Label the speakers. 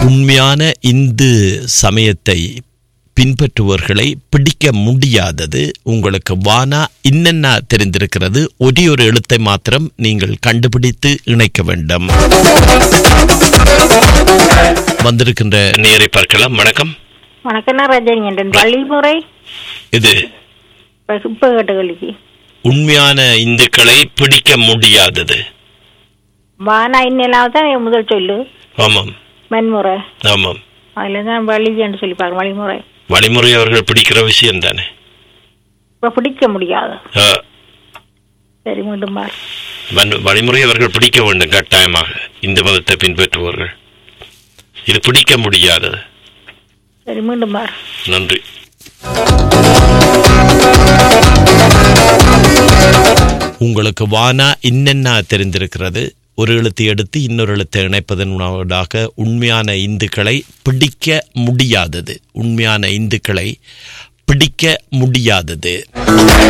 Speaker 1: உண்மையான இந்து சமயத்தை பின்பற்றுபவர்களை பிடிக்க முடியாதது உங்களுக்கு வானா இன்னென்ன தெரிந்திருக்கிறது ஒரே ஒரு எழுத்தை மாத்திரம் நீங்கள் கண்டுபிடித்து இணைக்க வேண்டும் வந்திருக்கின்ற நேரை பார்க்கலாம் வணக்கம்
Speaker 2: வணக்கம் நான் ரஜினி என்றேன் வழிமுறை
Speaker 1: இது
Speaker 2: இப்போ கேட்ட கேள்விக்கு
Speaker 1: உண்மையான இந்துக்களை பிடிக்க முடியாதது
Speaker 2: வானா இன்னெல்லாம் தான் என் முதல் சொல்லு
Speaker 1: ஆமாம்
Speaker 2: மென்முறை
Speaker 1: ஆமாம்
Speaker 2: அதில் தான் வழி என்று சொல்லி பாருங்க வழிமுறை
Speaker 1: வழிமுறை அவர்கள் பிடிக்கிற விஷயம் தானே
Speaker 2: இப்போ பிடிக்க முடியாது
Speaker 1: ஆ,
Speaker 2: சரி மீண்டும் பார்
Speaker 1: வன்- வழிமுறை அவர்கள் பிடிக்க வேண்டும் கட்டாயமாக இந்து மதத்தை பின்பற்றுபவர்கள் இது பிடிக்க முடியாதது
Speaker 2: சரி மீண்டும் பார்
Speaker 1: நன்றி உங்களுக்கு வானா இன்னென்ன தெரிந்திருக்கிறது ஒரு எழுத்து எடுத்து இன்னொரு எழுத்தை இணைப்பதன் ஊடாக உண்மையான இந்துக்களை பிடிக்க முடியாதது உண்மையான இந்துக்களை பிடிக்க முடியாதது